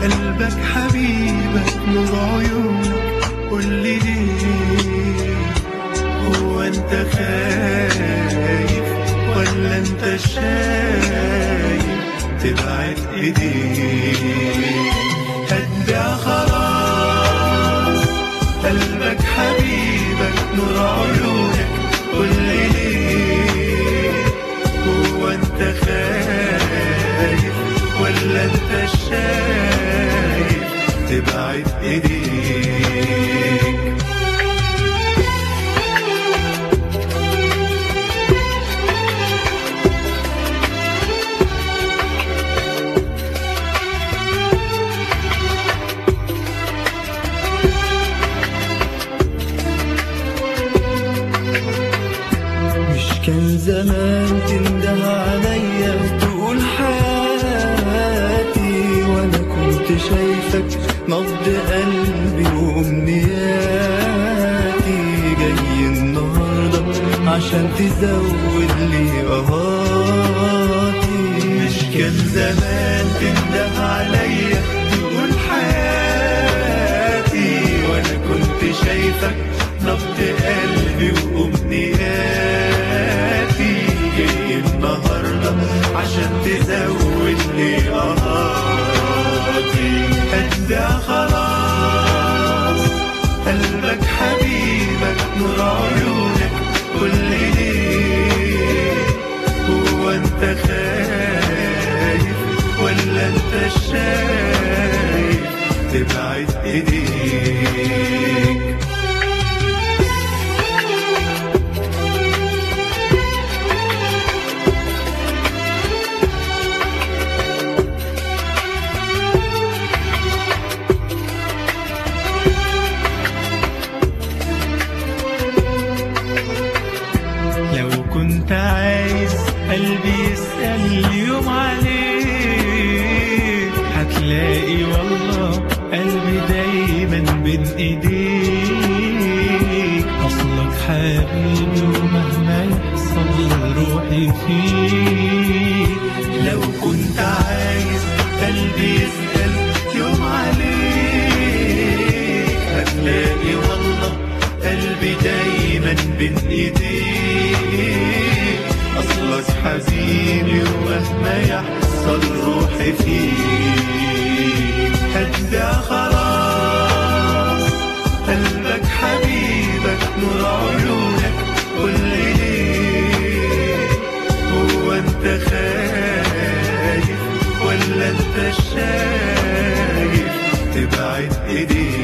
قلبك حبيبك نور عيونك قولي ليه هو انت خايف ولا انت شايف تبعد ايديك هتبيع خلاص قلبك حبيبك نور عيونك قولي ليه هو انت خايف ولا انت شايف تبعد ايديك مش كان زمان تنده عليا تقول حياتي وانا كنت شايفك نبض قلبي وامنياتي جاي النهارده عشان تزود لي قهاتي مش كان زمان تنده عليا تقول حياتي وانا كنت شايفك نبض قلبي وامنياتي جاي النهارده عشان تزود لي قهاتي هدى خلاص قلبك حبيبك نور عيونك قول لي ليه هو انت خايف ولا انت شايف تبعد ايديك لو كنت عايز قلبي يسأل يوم عليك هتلاقي والله قلبي دايما بين ايديك اصلك حبيبي ومهما يحصل روحي فيك لو كنت عايز قلبي يسأل يوم عليك هتلاقي والله قلبي دايما بين ايديك اصلك حبيبي ومهما يحصل روحي فيك هدى خلاص قلبك حبيبك نور عيونك قول لي ليه هو انت خايف ولا انت شايف تبعد ايديك